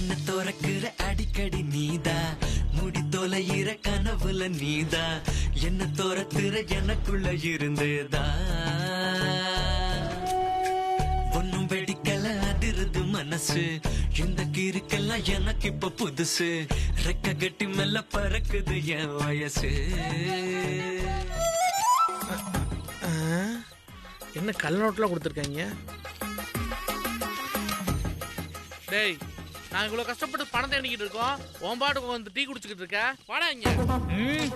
கண்ண துறக்கிற அடிக்கடி நீதா முடி தொலைகிற கனவுல நீதா என்ன துரத்துற எனக்குள்ள இருந்தேதா ஒன்னும் வெடிக்கல அதிருது மனசு இந்த கிறுக்கெல்லாம் எனக்கு இப்ப புதுசு ரெக்க கட்டி மெல்ல பறக்குது என் வயசு ஆ, என்ன கல் நோட்லாம் கொடுத்துருக்காங்க டேய் நாங்க இவ்வளவு கஷ்டப்பட்டு பணத்தை எண்ணிக்கிட்டு இருக்கோம் உன் பாட்டுக்கு வந்து டீ குடிச்சுக்கிட்டு இருக்க வாடா இங்க ம்.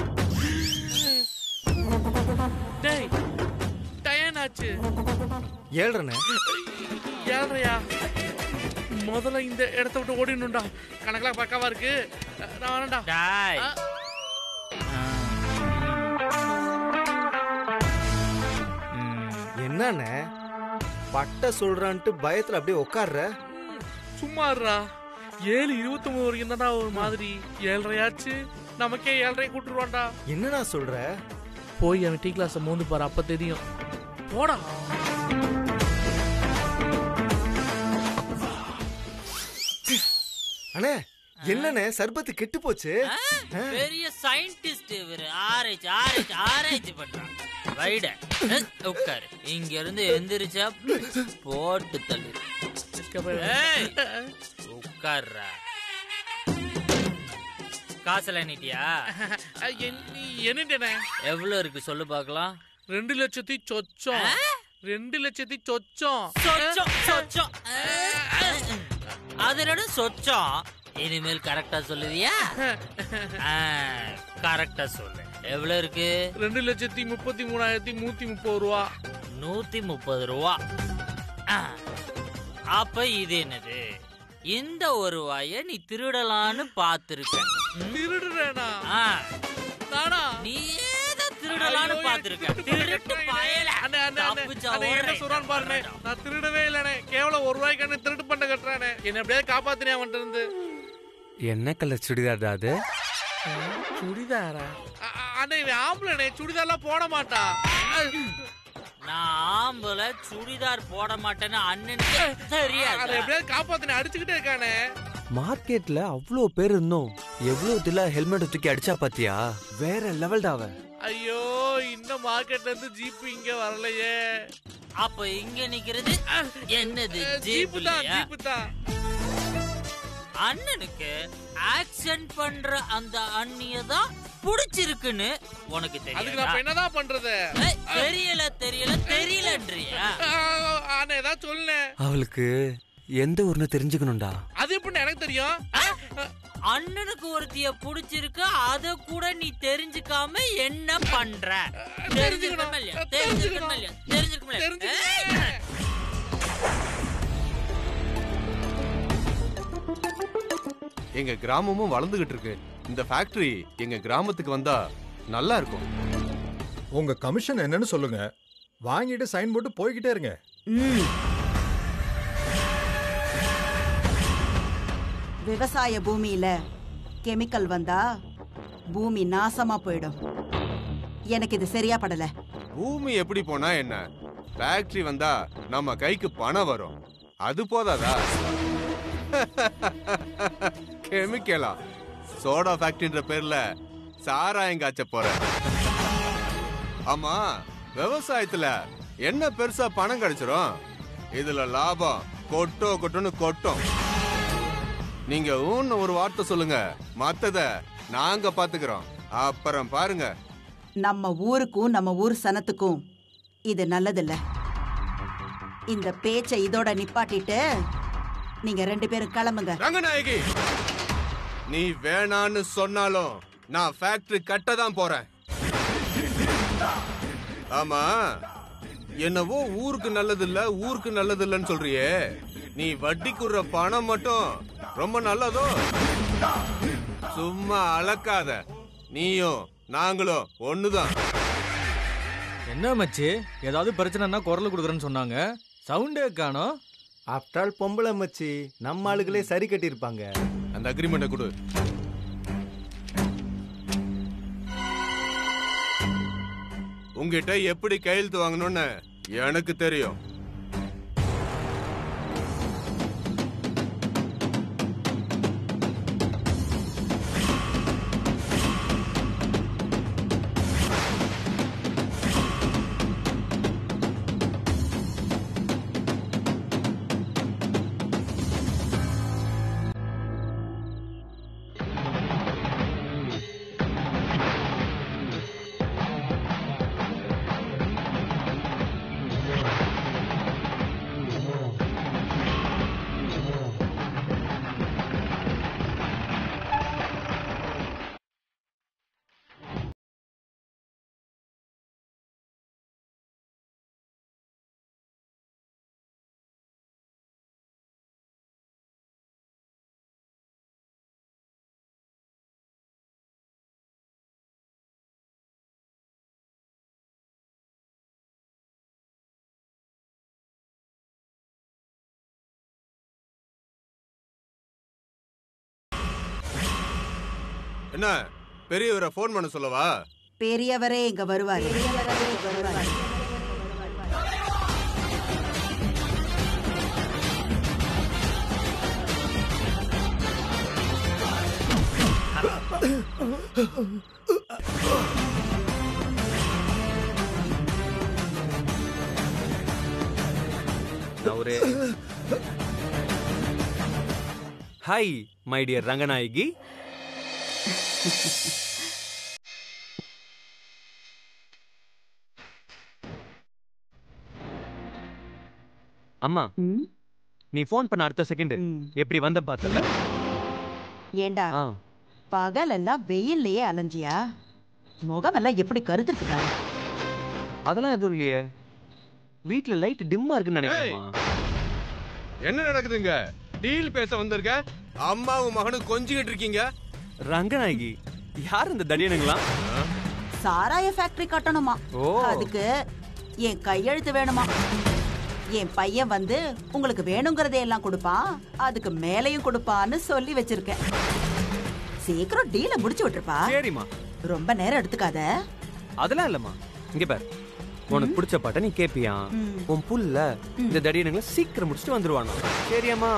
டேய் டயன் ஆச்சு ஏழ்றண்ணே ஏழ்றையா முதல்ல இந்த இடத்த விட்டு ஓடிடணும்டா கணக்கெல்லாம் பக்காவா இருக்கு நான் வரேன்டா டாய் ஆ, என்னண்ணே பட்ட சொல்றான்ட்டு பயத்துல அப்படியே உட்கார்ற சும்மா இருடா ஏழு இருபத்தொன்பது வரைக்கும் தான்டா ஒரு மாதிரி ஏழ்றையாச்சு நமக்கே ஏழ்ரை கூட்டுருவான்டா என்னண்ணா சொல்ற போய் அவன் டீ கிளாஸை மோந்து பாரு அப்ப தெரியும் போடா அண்ணே என்னண்ணே சர்பத்து கெட்டு போச்சு பெரிய சயின்டிஸ்ட் இவரு ஆராய்ச்சி ஆராய்ச்சி ஆராய்ச்சி பண்றான் வைட உட்காரு இங்க இருந்து எந்திரிச்சா போட்டு தள்ளு ஏய், உட்கார்றா காசெல்லாம் நீட்டியா என்னட்டேனே எவ்வளவு இருக்கு சொல்லு பார்க்கலாம் ரெண்டு லட்சத்தி சொச்சம் ரெண்டு லட்சத்தி சொச்சம் சொச்சம் சொச்சம் அது என்னடா சொச்சம் இனிமேல் கரெக்டா சொல்லுவியா கரெக்டா சொல்லு எவ்வளவு இருக்கு ரெண்டு லட்சத்தி முப்பத்தி மூணாயிரத்தி நூத்தி முப்பது ரூபா நூத்தி முப்பது ரூபா ஆ, அப்ப இது என்னது இந்த ஒரு ரூபாய நீ திருடலான்னு பாத்திருக்க ம்? திருடுறேனா ஆ, நானா நீ ஏதோ திருடலான்னு ஐயோ, பாத்திருக்க எனக்கு திருட்டு திருட்டு பையனே. பயல அண்ணே, அண்ணே, அண்ணே, தப்பிச்சா அண்ணே, என்ன ஓடுறேன். சொல்றான்னு பாருண்ணே. நான் திருடவே இல்லனே கேவலம் ஒரு ரூபாய்க்கு அண்ணே திருட்டு பண்ண கட்டுறானே என்ன எப்படியாவது காப்பாத்தினே அவன்கிட்ட இருந்து என்ன கலர் சுடிதார் அது சுடிதாரா அண்ணே இவன் ஆம்பளனே சுடிதார்லாம் போட மாட்டான் நான் ஆம்பளை சுடிதார் போட மாட்டேன்னு அண்ணனுக்கு அதை தெரியாது எப்படியாவது காப்பாத்தினே அடிச்சுக்கிட்டே இருக்கானே மார்க்கெட்ல அவ்வளோ பேர் இருந்தோம் எவ்வளோ தில்லா ஹெல்மெட் தூக்கி அடிச்சா பாத்தியா வேற லெவல்டா அவன் ஐயோ இந்த மார்க்கெட்ல இருந்து ஜீப் இங்க வரலையே அப்ப இங்க நிக்கிறது என்னது ஜீப் ஜீப்பு தான் இல்லையா ஜீப்பு தான் அண்ணனுக்கு ஆக்சன் பண்ற அந்த அண்ணிய தான் பிடிச்சிருக்குன்னு உனக்கு அதுக்கு நான் இப்ப தெரியும் என்னதான் பண்றது தெரியல தெரியல தெரியலன்றியா ஆ, அண்ணே ஏதாவது சொல்லுனே அவளுக்கு எந்த ஊர்னு தெரிஞ்சுக்கணும்டா அது எப்படி எனக்கு தெரியும் அண்ணனுக்கு ஒருத்திய பிடிச்சிருக்கு அத கூட நீ தெரிஞ்சுக்காம என்ன பண்ற தெரிஞ்சுக்கணுமா இல்லையா தெரிஞ்சுக்கணுமா இல்லையா தெரிஞ்சுக்கணுமா இல்லையா ஏய்! தெரிஞ்சுக்கிட்டேன். எங்க கிராமமும் வளர்ந்துகிட்டு இருக்கு இந்த ஃபேக்டரி எங்க கிராமத்துக்கு வந்தா நல்லா இருக்கும் உங்க கமிஷன் என்னன்னு சொல்லுங்க வாங்கிட்டு சைன் போட்டு போய்கிட்டே இருங்க ம். விவசாய பூமியில கெமிக்கல் வந்தா பூமி நாசமா போயிடும் எனக்கு இது சரியா படல பூமி எப்படி போனா என்ன ஃபேக்டரி வந்தா நம்ம கைக்கு பணம் வரும் அது போதாதா கெமிக்கலா சோடா ஃபேக்டரின்ற பேர்ல சாராயம் காய்ச்ச போறேன் ஆமா விவசாயத்துல என்ன பெருசா பணம் கிடைச்சிரும் இதுல லாபம் கொட்டோ கொட்டோன்னு கொட்டும் நீங்க ஊன்னு ஒரு வார்த்தை சொல்லுங்க மத்தத நாங்க பாத்துக்கிறோம் அப்புறம் பாருங்க நம்ம ஊருக்கும் நம்ம ஊர் சனத்துக்கும் இது நல்லதில்ல இந்த பேச்சை இதோட நிப்பாட்டிட்டு நீங்க ரெண்டு பேரும் கிளம்புங்க ரங்கநாயகி நீ வேணான்னு சொன்னாலும் நான் ஃபேக்டரி கட்ட தான் போறேன் ஆமா என்னவோ ஊருக்கு நல்லது இல்ல ஊருக்கு நல்லது இல்லன்னு சொல்றியே நீ வட்டிக்குற பணம் மட்டும் ரொம்ப நல்லதோ சும்மா அளக்காத நீயும் நாங்களும் ஒண்ணுதான் என்ன மச்சி ஏதாவது பிரச்சனைனா குரல் கொடுக்குறேன்னு சொன்னாங்க சவுண்டே காணோம் ஆஃப்டர் ஆல் பொம்பளை மச்சி நம்ம ஆளுகளே சரி கட்டியிருப்பாங்க அந்த அக்ரிமெண்ட்டை கொடு உங்ககிட்ட எப்படி கையெழுத்து வாங்கணும்னு எனக்கு தெரியும் என்ன பெரியவரை ஃபோன் பண்ண சொல்லவா பெரியவரே இங்க வருவாரு வருவாரு. நான் ஒரு ஹாய் மை டியர் ரங்கநாயகி அம்மா ம், நீ ஃபோன் பண்ண அடுத்த செகண்ட் ம். எப்படி வந்த பார்த்தல ஏண்டா ஆ பகலெல்லாம் வெயில்லயே அலைஞ்சியா முகமெல்லாம் எப்படி கருத்துருக்கு பாரு அதெல்லாம் எதுவும் இல்லையே வீட்ல லைட் டிம்மா இருக்குன்னு நினைக்கிறேன் என்ன நடக்குதுங்க டீல் பேச வந்திருக்க அம்மாவும் மகனும் கொஞ்சிக்கிட்டு இருக்கீங்க ரங்கநாயகி யார் இந்த தடியனுங்களா சாராய ஃபேக்டரி கட்டணுமா ஓ. அதுக்கு என் கையெழுத்து வேணுமா என் பையன் வந்து உங்களுக்கு வேணுங்கிறதே எல்லாம் கொடுப்பான் அதுக்கு மேலையும் கொடுப்பான்னு சொல்லி வச்சிருக்கேன் சீக்கிரம் டீலை முடிச்சு விட்டுருப்பா சரிம்மா ரொம்ப நேரம் எடுத்துக்காத அதெல்லாம் இல்லம்மா இங்க பாரு உனக்கு பிடிச்ச பாட்டை நீ கேப்பியா ம். உன் புல்ல இந்த தடியனுங்களை சீக்கிரம் முடிச்சுட்டு வந்துருவானா சரியாம்மா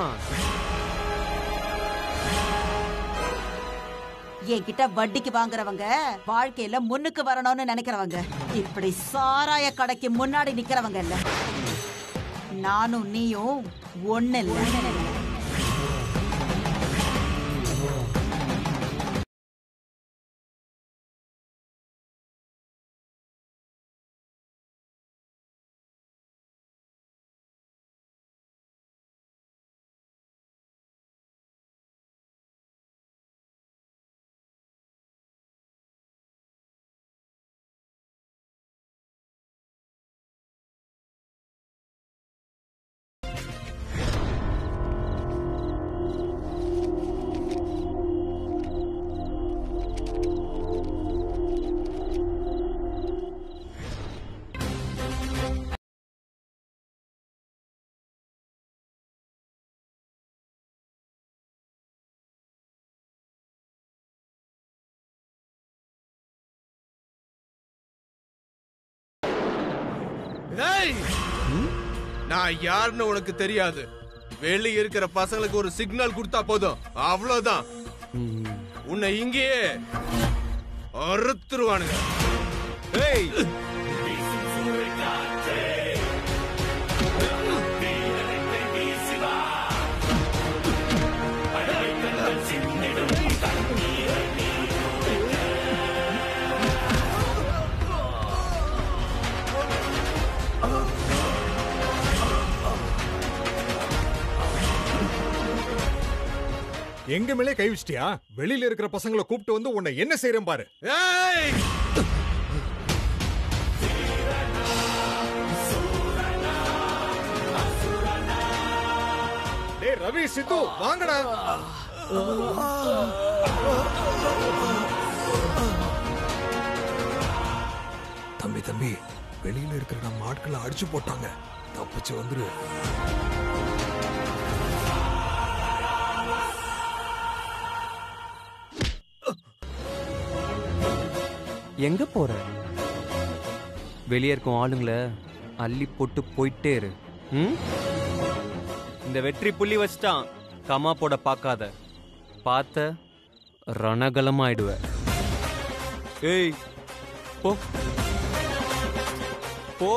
என்கிட்ட வட்டிக்கு வாங்குறவங்க வாழ்க்கையில முன்னுக்கு வரணும்னு நினைக்கிறவங்க இப்படி சாராய கடைக்கு முன்னாடி நிக்கிறவங்க இல்ல நானும் நீயும் ஒண்ணு இல்ல ஏய்! நான் யாருன்னு உனக்கு தெரியாது வெளிய இருக்கிற பசங்களுக்கு ஒரு சிக்னல் கொடுத்தா போதும் அவ்வளவுதான் ம். உன்னை இங்கேயே அறுத்துருவானுங்க ஏய் எங்க மேலே கை வச்சிட்டியா வெளியில இருக்கிற பசங்களை கூப்பிட்டு வந்து உன்னை என்ன செய்யறேன் பாரு ஏய்! டேய் ரவி சித்து வாங்கடா தம்பி தம்பி வெளியில இருக்கிற நம்ம ஆட்களை அடிச்சு போட்டாங்க தப்பிச்சு வந்துரு எங்க போற வெளியே இருக்கும் ஆளுங்களை அள்ளி போட்டு போயிட்டே இரு ம்? இந்த வெற்றி புள்ளி வச்சிட்டான் கமா போட பார்க்காத பார்த்த ரணகலமாயிடுவ ஏய் போ போ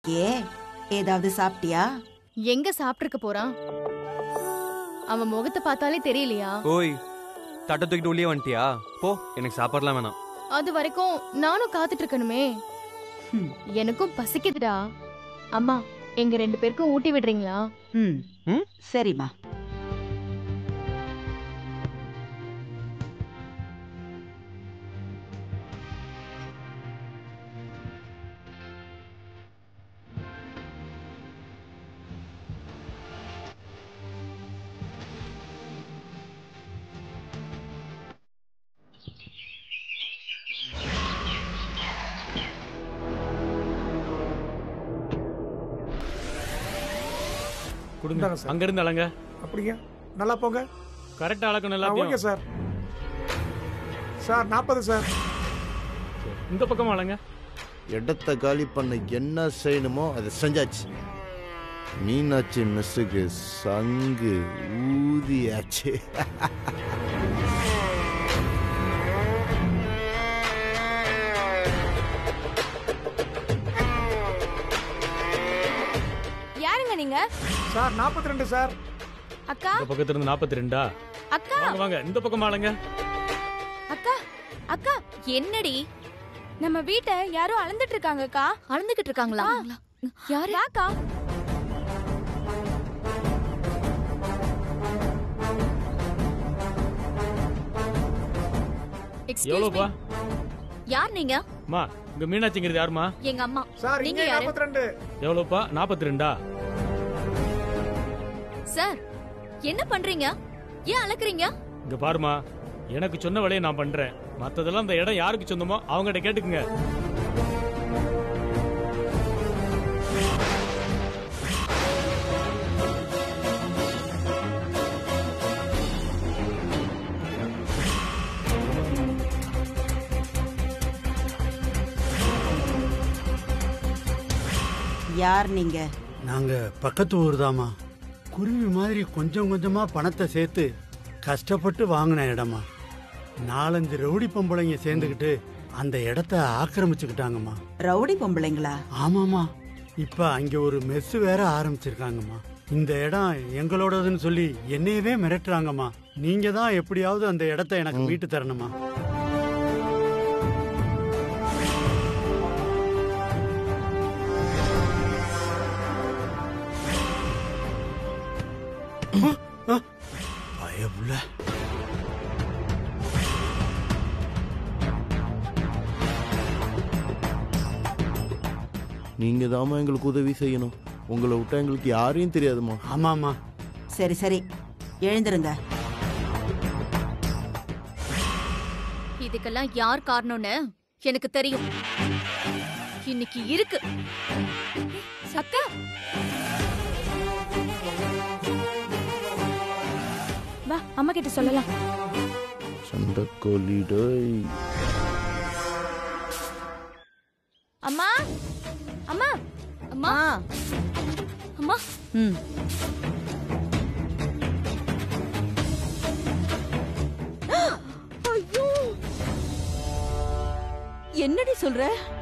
இருக்கியே ஏதாவது சாப்பிட்டியா எங்க சாப்பிட்டிருக்க போறான் அவன் முகத்தை பார்த்தாலே தெரியலையா ஓய் தட்டை தூக்கிட்டு உள்ளே வந்துட்டியா போ எனக்கு சாப்பாடுலாம் வேணாம் அது வரைக்கும் நானும் காத்துட்டு இருக்கணுமே ஹம். எனக்கும் பசிக்குதுடா அம்மா எங்க ரெண்டு பேருக்கும் ஊட்டி விடுறீங்களா ம் ம்? சரிம்மா கொடுங்க இந்தாங்க சார். அங்க இருந்து அளங்க அப்படிங்க நல்லா போங்க கரெக்டா அளக்கணும் ஆ, ஓகே எல்லாத்தையும் சார் சார் நாற்பது சார் இந்த பக்கம் அளங்க இடத்த காலி பண்ண என்ன செய்யணுமோ அதை செஞ்சாச்சு மீனாட்சி மெஸ்ஸுக்கு சங்கு ஊதியாச்சு யாருங்க நீங்க சார் நாற்பத்தி ரெண்டு சார் அக்கா இந்த பக்கத்துல இருந்து நாற்பத்தி ரெண்டா அக்கா வாங்க வாங்க இந்த பக்கம் ஆளுங்க அக்கா அக்கா என்னடி நம்ம வீட்டை யாரோ அளந்துட்டு இருக்காங்கக்கா அளந்துகிட்டு இருக்காங்களா யாரு அக்கா எவ்வளவுப்பா யார் நீங்க அம்மா இங்க மீனாட்சிங்கிறது யாருமா எங்க அம்மா சார் நீங்க இங்கே யாரு? நாற்பத்தி ரெண்டு எவ்வளவுப்பா நாற்பத்தி ரெண்டா சார் என்ன பண்றீங்க ஏன் அளக்குறீங்க இங்க பாருமா எனக்கு சொன்ன வேலையை நான் பண்றேன் மத்ததெல்லாம் இந்த இடம் யாருக்கு சொந்தமோ அவங்ககிட்ட கேட்டுக்குங்க யார் நீங்க நாங்க பக்கத்து ஊர் தாமா குருவி மாதிரி கொஞ்சம் கொஞ்சமா பணத்தை சேர்த்து கஷ்டப்பட்டு வாங்கின இடமா நாலஞ்சு ரவுடி பொம்பளைங்க சேர்ந்துக்கிட்டு அந்த இடத்த ஆக்கிரமிச்சுக்கிட்டாங்கம்மா ரவுடி பொம்பளைங்களா ஆமாமா இப்ப அங்க ஒரு மெஸ் வேற ஆரம்பிச்சிருக்காங்கம்மா இந்த இடம் எங்களோடதுன்னு சொல்லி என்னையவே மிரட்டுறாங்கம்மா நீங்க தான் எப்படியாவது அந்த இடத்த எனக்கு மீட்டு தரணுமா பயப்புள்ள நீங்க தாம்மா எங்களுக்கு உதவி செய்யணும் உங்களை விட்டா எங்களுக்கு யாரையும் தெரியாதுமா ஆமாமா சரி சரி எழுந்திருங்க இதுக்கெல்லாம் யார் காரணம்னு எனக்கு தெரியும் இன்னைக்கு இருக்கு சக்கா வா அம்மா கிட்ட சொல்லலாம் சண்டைக்கோழி டோய் அம்மா அம்மா அம்மா அம்மா ம் ஐயோ என்னடி சொல்ற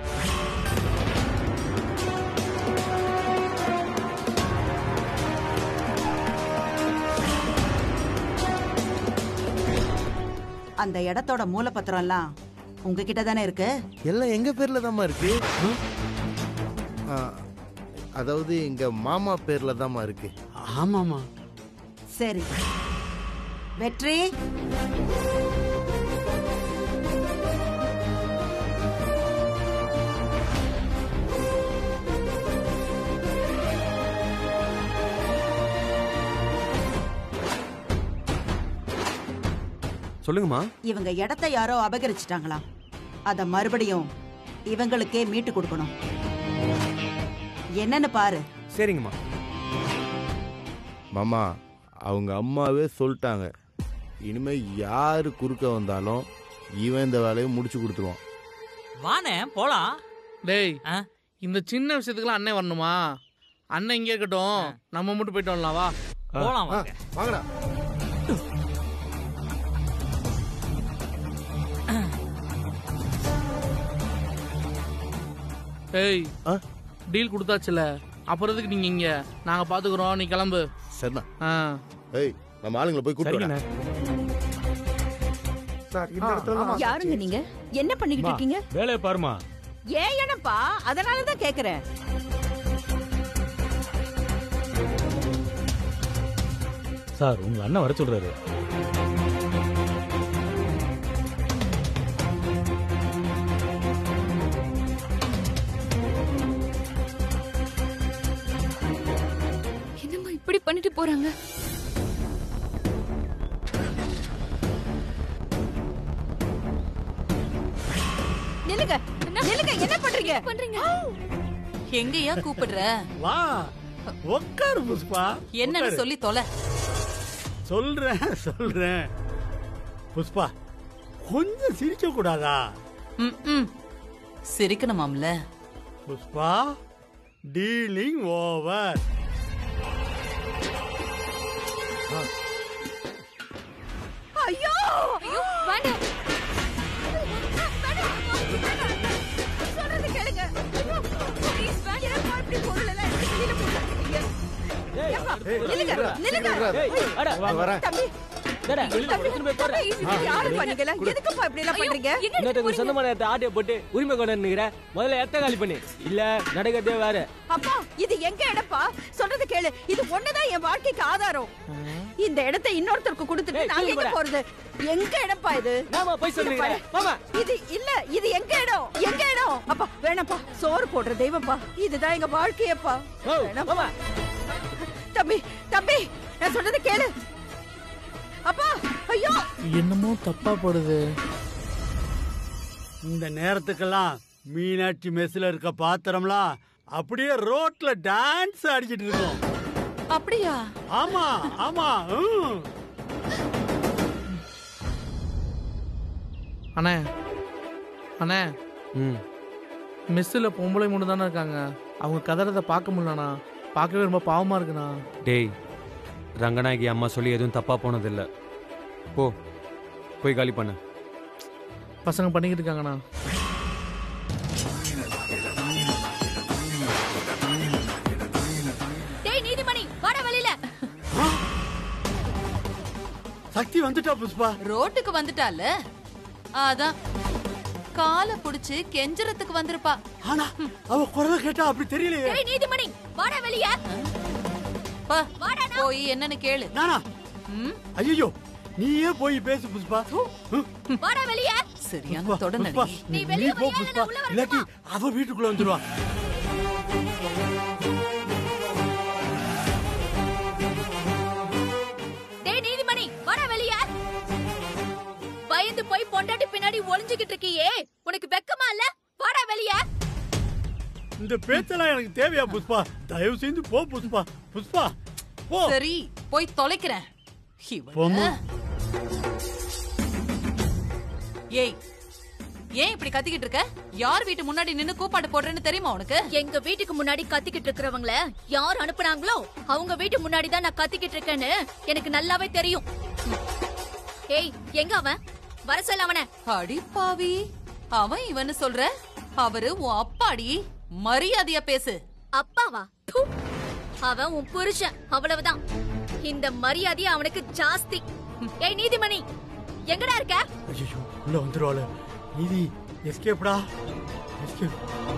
அந்த இடத்தோட மூலப்பத்திரம் எல்லாம் உங்ககிட்ட தானே இருக்கு எல்லாம் எங்க பேர்ல தாம்மா இருக்கு ஆ, அதாவது எங்க மாமா பேர்ல தாம்மா இருக்கு ஆமாமா சரி வெற்றி சொல்லுங்கம்மா இவங்க இடத்தை யாரோ அபகரிச்சிட்டாங்களாம் அத மறுபடியும் இவங்களுக்கே மீட்டு கொடுக்கணும் என்னன்னு பாரு சரிங்கம்மா மாமா அவங்க அம்மாவே சொல்லிட்டாங்க இனிமே யாரு குறுக்க வந்தாலும் இவன் இந்த வேலையை முடிச்சு கொடுத்துருவான் வானே போலாம் டேய் இந்த சின்ன விஷயத்துக்குலாம் அண்ணன் வரணுமா அண்ணன் இங்கே இருக்கட்டும் நம்ம மட்டும் போயிட்டு வரலாம் வா போலாம் வாங்க வாங்கடா ஏய் டீல் கொடுத்தாச்சுல அப்புறம் எதுக்கு நீங்க இங்க நாங்க பாத்துக்கிறோம் நீ கிளம்பு சரிண்ணா ஆ ஏய் நம்ம ஆளுங்களை போய் கூப்பிட்டு சார் இந்த இடத்துல தான் யாருங்க நீங்க என்ன பண்ணிக்கிட்டு இருக்கீங்க வேலையை பாருமா ஏன் எனப்பா அதனால தான் கேக்குறேன் சார் உங்க அண்ணன் வர சொல்றாரு என்னம்மா இப்படி பண்ணிட்டு போறாங்க நில்லுங்க நில்லுங்க என்ன பண்றீங்க பண்றீங்க எங்கயா கூப்பிடுற வா உட்காரு புஷ்பா என்னன்னு உட்காரு. சொல்லி தொலை சொல்றேன் சொல்றேன் புஷ்பா கொஞ்சம் சிரிக்க கூடாதா ம்ம். சிரிக்கணுமாம்ல புஷ்பா டீலிங் ஓவர் ஐயோ ஐயோ வேண்டாம் சொல்றது கேளுங்க ஐயோ, please, வேண்டாம். ஏன்ப்பா இப்படி பொருள் எல்லாம் எடுத்து வெளியில போட்டுருக்கீங்க? ஏப்பா, நில்லுங்க, நில்லுங்க. வா, வரேன். தம்பி, தம்பி, இது யாரு பண்ணீங்களா? எதுக்குப்பா இப்படி எல்லாம் பண்றீங்க? இன்னொருத்தவங்க சொந்தமான இடத்த ஆட்டைய போட்டு உரிமை கொண்டாடுங்கிற முதல்ல எத்த காலி பண்ணு இல்ல நடக்கிறதே வேற அப்பா இது எங்க இடப்பா சொல்றது கேளு இது ஒண்ணுதான் என் வாழ்க்கைக்கு ஆதாரம் இந்த இடத்தை இன்னொருத்தருக்கு கொடுத்துட்டு ஏய், நாங்க எங்க திரும்புடா. போறது எங்க இடப்பா இது நாமா போய் இது சொல்லுங்க பாரு. மாமா இது இல்ல இது எங்க இடம் எங்க இடம் அப்பா வேணாப்பா சோறு போடுற தெய்வம்ப்பா இதுதான் எங்க வாழ்க்கையப்பா வேணாப்பா தம்பி தம்பி நான் சொல்றது கேளு அப்பா ஐயோ என்னமோ தப்பா படுது இந்த நேரத்துக்கெல்லாம் மீனாட்சி மெஸ்ல இருக்க பாத்திரம்லாம் அப்படியே ரோட்ல டான்ஸ் ஆடிக்கிட்டு இருக்கோம் அப்படியா ஆமா ஆமா ம். அண்ணே அண்ணே ம் மெஸ்ஸில் பொம்பளை மட்டும் தானே இருக்காங்க அவங்க கதறதை பார்க்க முடியலண்ணா பார்க்கவே ரொம்ப பாவமா இருக்குண்ணா டேய் ரங்கநாயகி அம்மா சொல்லி எதுவும் தப்பா போனதில்ல போ போய் காலி பண்ணு பசங்க பண்ணிக்கிட்டு இருக்காங்கண்ணா டேய் நீதிமணி வாடா வெளியில சக்தி வந்துட்டா புஷ்பா ரோட்டுக்கு வந்துட்டால அதான் காலை புடிச்சு கெஞ்சறதுக்கு வந்திருப்பா ஆனா அவ குரலை கேட்டா அப்படி தெரியலையே டேய் நீதிமணி வாடா வெளிய பா, போய் என்னன்னு கேளு நானா ம், ஐயோ நீயே போய் பேசு புஷ்பா வாடா வெளிய சரியான தொட புஷ்பா நடி நீ நீ போ புஷ்பா இல்லாட்டி அவ வீட்டுக்குள்ள வந்துருவா டேய் நீதிமணி வாடா வெளிய பயந்து போய் பொண்டாட்டி பின்னாடி ஒளிஞ்சுகிட்டு இருக்கியே உனக்கு வெக்கமா இல்ல வாடா வெளிய இந்த பேச்செல்லாம் எனக்கு தேவையா புஷ்பா தயவு செஞ்சு போ புஷ்பா புஷ்பா போ சரி போய் தொலைக்கிறேன் இவள. போம்மா. ஏய் ஏன் இப்படி கத்திக்கிட்டு இருக்க யார் வீட்டு முன்னாடி நின்னு கூப்பாடு போடுறேன்னு தெரியுமா உனக்கு எங்க வீட்டுக்கு முன்னாடி கத்திக்கிட்டு இருக்கிறவங்கள யார் அனுப்புனாங்களோ அவங்க வீட்டு முன்னாடி தான் நான் கத்திக்கிட்டு இருக்கேன்னு எனக்கு நல்லாவே தெரியும் ஏய் எங்க அவன் வர சொல்ல அவன அடி பாவி அவன் இவன்னு சொல்ற அவரு உன் அப்பாடி மரியாதையா பேசு அப்பாவா ப்பு. அவன் உன் புருஷன் அவ்வளவுதான் இந்த மரியாதை அவனுக்கு ஜாஸ்தி ஏய் நீதிமணி எங்கடா இருக்க ஐயோ உள்ள வந்துருவாளு நிதி எஸ்கேப்டா எஸ்கேப்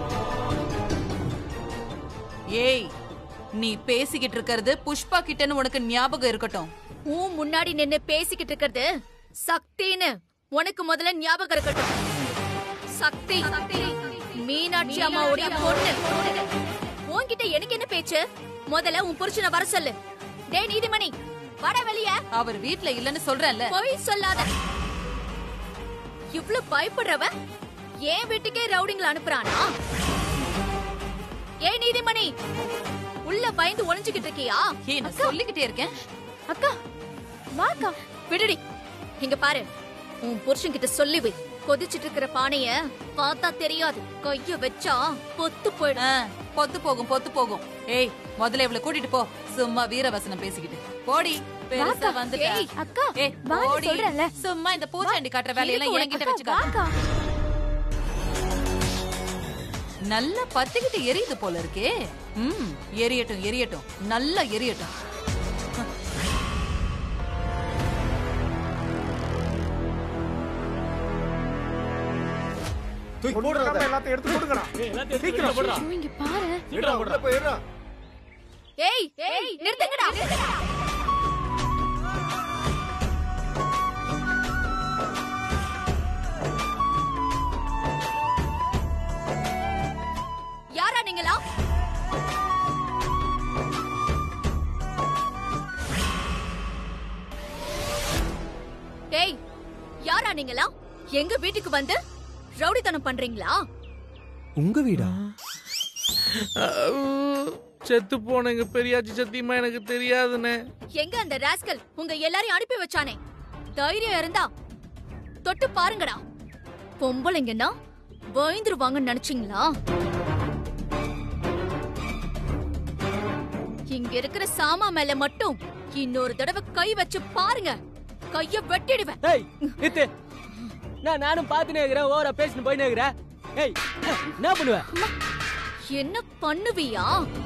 ஏய் நீ பேசிக்கிட்டு இருக்கிறது புஷ்பா கிட்டன்னு உனக்கு ஞாபகம் இருக்கட்டும் உன் முன்னாடி நின்னு பேசிக்கிட்டு இருக்கிறது சக்தின்னு உனக்கு முதல்ல ஞாபகம் இருக்கட்டும் சக்தி மீனாட்சி அம்மாவுடைய பொண்ணு உன்கிட்ட எனக்கு என்ன பேச்சு முதல்ல உன் புருஷனை வர சொல்லு டேய் நீதிமணி வாடா வெளிய அவர் வீட்ல இல்லன்னு சொல்றேன்ல பொய் சொல்லாத இவ்ளோ பயப்படுறவ ஏன் வீட்டுக்கே ரவுடிங்கள அனுப்புறானா ஏய் நீதிமணி உள்ள பயந்து ஒளிஞ்சுகிட்டு இருக்கியா ஏய் நான் சொல்லிக்கிட்டே இருக்கேன் அக்கா வாக்கா விடுடி இங்க பாரு உன் புருஷன் கிட்ட சொல்லி வை கொதிச்சிட்டு இருக்கிற பானைய பார்த்தா தெரியாது கைய வச்சா பொத்து போயிடும் ஆ, பொத்து போகும் பொத்து போகும் ஏய் முதல்ல இவளை கூட்டிட்டு போ சும்மா வீரவசனம் பேசிக்கிட்டு போடி பெருசா வாக்கா. வந்துட்ட ஏய், அக்கா, ஏய் வான்னு போடி சொல்றேன்ல. சும்மா இந்த பூச்சாண்டி காட்டுற வேலையெல்லாம் இருக்கு என்கிட்ட உனக்கு. வச்சுக்காத அக்கா, நல்லா பத்திக்கிட்டு எரியுது போல இருக்கே ம் எரியட்டும் எரியட்டும் நல்லா எரியட்டும் தூக்கி போடுறத எல்லாத்தையும் எடுத்து கொடுங்கடா சீக்கிரம் ஐயோ, இங்க பாரு எடுடா உள்ள போயிடுறா ஏய் ஏய் நிறுத்துங்கடா யாரா நீங்களா டேய் யாரா நீங்களா எங்க வீட்டுக்கு வந்து ரவுடித்தனம் பண்றீங்களா உங்க வீடா செத்து போன எங்க பெரியாச்சி சத்தியமா எனக்கு தெரியாதுண்ணே எங்க அந்த ராஸ்கல் உங்க எல்லாரையும் அனுப்பி வச்சானே தைரியம் இருந்தா தொட்டு பாருங்கடா பொம்பளைங்கன்னா பயந்துருவாங்கன்னு நினைச்சீங்களா இங்க இருக்கிற சாமா மேல மட்டும் இன்னொரு தடவை கை வச்சு பாருங்க கைய வெட்டிடுவேன் ஏய் நித்து நான் நானும் பார்த்துனே இருக்கிறேன் ஓவரா பேசிட்டு போயினே இருக்கிறேன் ஏய் என்ன பண்ணுவ என்ன பண்ணுவியா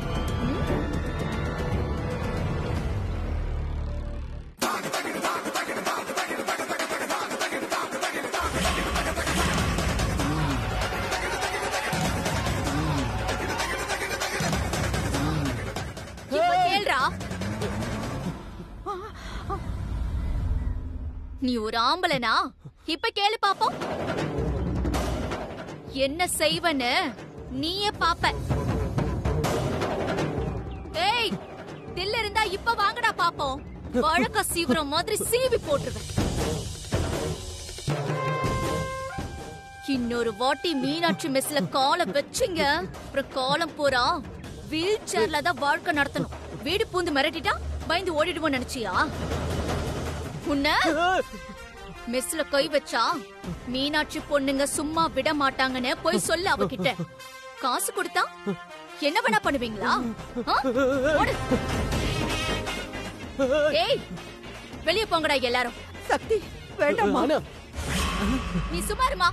இப்ப கேள்றா நீ ஒரு ஆம்பளனா இப்ப கேளு பாப்போம் என்ன செய்வன்னு நீயே பாப்ப ஏய் தில் இருந்தா இப்ப வாங்கடா பாப்போம் வழக்க சீவிரம் மாதிரி சீவி போட்டுருவேன் இன்னொரு வாட்டி மீனாட்சி மெஸ்ல காலை வச்சுங்க அப்புறம் காலம் பூரா வீல் சேர்ல தான் வாழ்க்கை நடத்தணும் வீடு பூந்து மிரட்டிட்டா பயந்து ஓடிடுவோம் நினைச்சியா உன்ன மெஸ்ல கை வச்சா மீனாட்சி பொண்ணுங்க சும்மா விட மாட்டாங்கன்னு போய் சொல்லு அவகிட்ட காசு கொடுத்தா என்ன வேணா பண்ணுவீங்களா ஆ? ஓடு. ஏய் வெளிய போங்கடா எல்லாரும் சக்தி வேண்டாம்மா நீ சும்மா இருமா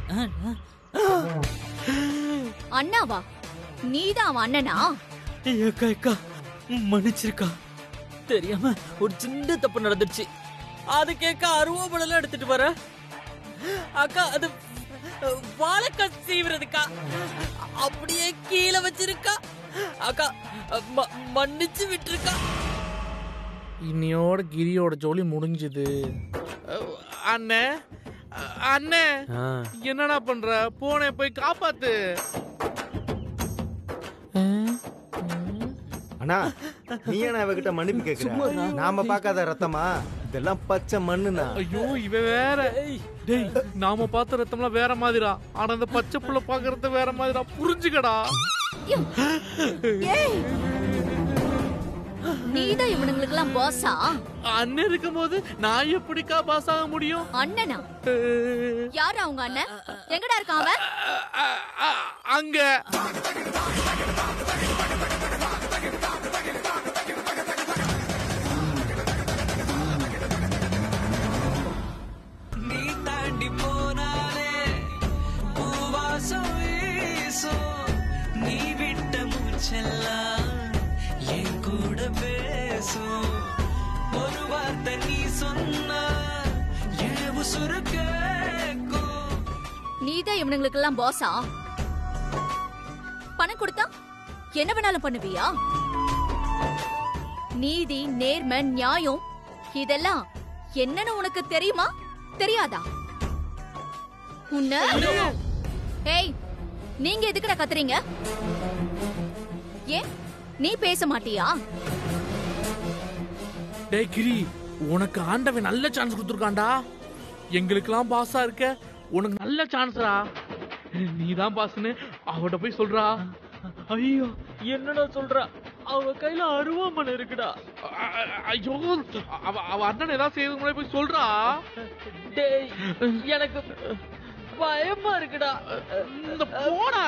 அண்ணாவா நீதான் அவன் அண்ணனா ஏக்கா ஏக்கா மன்னிச்சிருக்கா தெரியாம ஒரு சின்ன தப்பு நடந்துருச்சு அது கேட்க அருவாமணம் எடுத்துட்டு வர அக்கா அது வாழைக்காய் சீவுறதுக்கா அப்படியே கீழே வச்சிருக்கா அக்கா ம- மன்னிச்சு விட்டுருக்கா இன்னையோட கிரியோட ஜோலி முடிஞ்சுது அஹ், அண்ணே அஹ், அண்ணே என்னடா பண்ற போனே போய் காப்பாத்து அண்ணா நீ ஏன்னா இவகிட்ட மன்னிப்பு கேக்குற நாம பார்க்காத ரத்தமா இதெல்லாம் பச்சை மண்ணுண்ணா ஐயோ இவ வேற டேய் நாம பார்த்த ரத்தம்லாம் வேற மாதிரிடா ஆனா அந்த பச்சை புள்ள பாக்குறது வேற மாதிரிடா புரிஞ்சுக்கடா நீதான் இவனுங்களுக்கு எல்லாம் பாஸா அண்ணன் இருக்கும்போது நான் எப்படிக்கா பாஸ் ஆக முடியும் அண்ணனா யாரு அவங்க அண்ணன் எங்கடா இருக்கான் அவன் அங்க நீ தாண்டி போனாலே பூவாசம் வீசும் நீ விட்ட மூச்செல்லாம் என் கூட பேசும் ஒரு வார்த்தை நீ சொன்னா என் உசுறு கேக்கும் நீதான் இவனுங்களுக்கு எல்லாம் பாஸா பணம் கொடுத்தா என்ன வேணாலும் பண்ணுவியா நீதி நேர்மை நியாயம் இதெல்லாம் என்னன்னு உனக்கு தெரியுமா தெரியாதா உன்ன ஏய் நீங்க எதுக்குடா கத்துறீங்க ஏன் நீ பேச மாட்டியா டேய் கிரி உனக்கு ஆண்டவன் நல்ல சான்ஸ் கொடுத்துருக்கான்டா எங்களுக்கெல்லாம் பாஸா இருக்க உனக்கு நல்ல சான்ஸ்டா நீதான் பாஸ்னு அவட்ட போய் சொல்றா ஐயோ என்னடா சொல்ற அவ கையில அருவாமனை இருக்குடா அ- அ- ஐயோ அவ அவ அண்ணன் ஏதாவது செய்யறது முன்னாடி போய் சொல்றா டேய் எனக்கு பயமா இருக்குடா இந்த போடா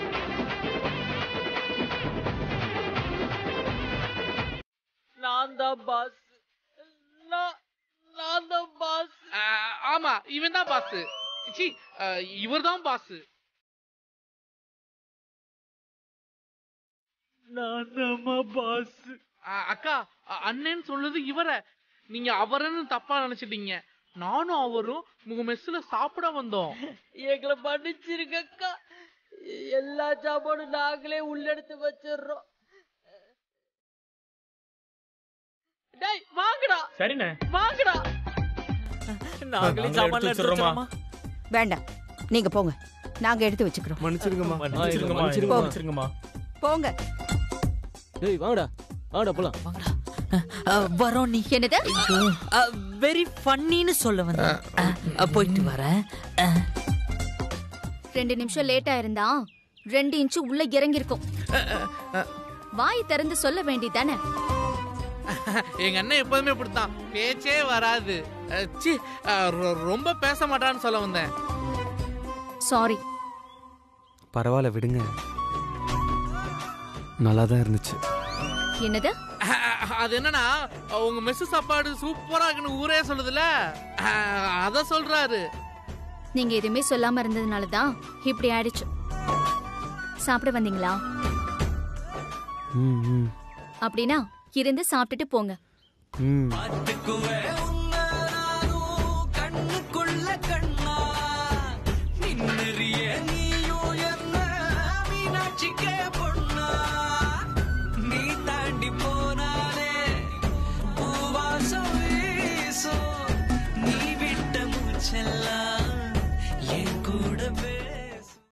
நான் தான் பாஸ் நான் நான் தான் பாஸ் ஆமா இவன் தான் பாஸ் சி இவர் தான் பாஸ் நான் தான்மா பாஸ் அக்கா அ- அண்ணேன்னு சொல்லுது இவர நீங்க அவரன்னு தப்பா நினைச்சிட்டீங்க நானும் அவரும் உங்க மெஸ்ல சாப்பிட வந்தோம் எங்களை மன்னிச்சிருக்கக்கா எல்லா சாப்பாடும் நாங்களே உள்ளெடுத்து வச்சிடுறோம் டேய் வாங்கடா சரிண்ணே வாங்கடா நாங்களே சாப்பாடுல எடுத்து வச்சிடுறோமா? வேண்டாம் நீங்க போங்க நாங்க எடுத்து வச்சுக்கிறோம் மன்னிச்சிருங்கம்மா மன்னிச்சிருங்கம்மா, போங்க. மன்னிச்சிருங்கம்மா. போங்க டேய் வாங்கடா வாங்கடா போலாம் வரோம் நீ என்னது வெரி ஃபன்னின்னு சொல்ல வந்தேன் போயிட்டு வரேன் ரெண்டு நிமிஷம் லேட்டா இருந்தா ரெண்டு இன்ச்சு உள்ள இறங்கி இருக்கும் வாய் திறந்து சொல்ல வேண்டியதானே எங்க அண்ணன் எப்போதுமே இப்படித்தான் பேச்சே வராது அ, ச்சீ அ, ரொ- ரொம்ப பேச மாட்டான்னு சொல்ல வந்தேன் சாரி பரவாயில்ல விடுங்க நல்லா தான் இருந்துச்சு என்னது அ, அது என்னன்னா உங்க மெஸ் சாப்பாடு சூப்பரா இருக்குன்னு ஊரே சொல்லுதுல அ, அத சொல்றாரு நீங்க எதுவுமே சொல்லாம இருந்ததுனால தான் இப்படி ஆயிடுச்சு சாப்பிட வந்தீங்களா ம் ம் அப்படின்னா இருந்து சாப்பிட்டுட்டு போங்க ம் பாத்துக்குவேன்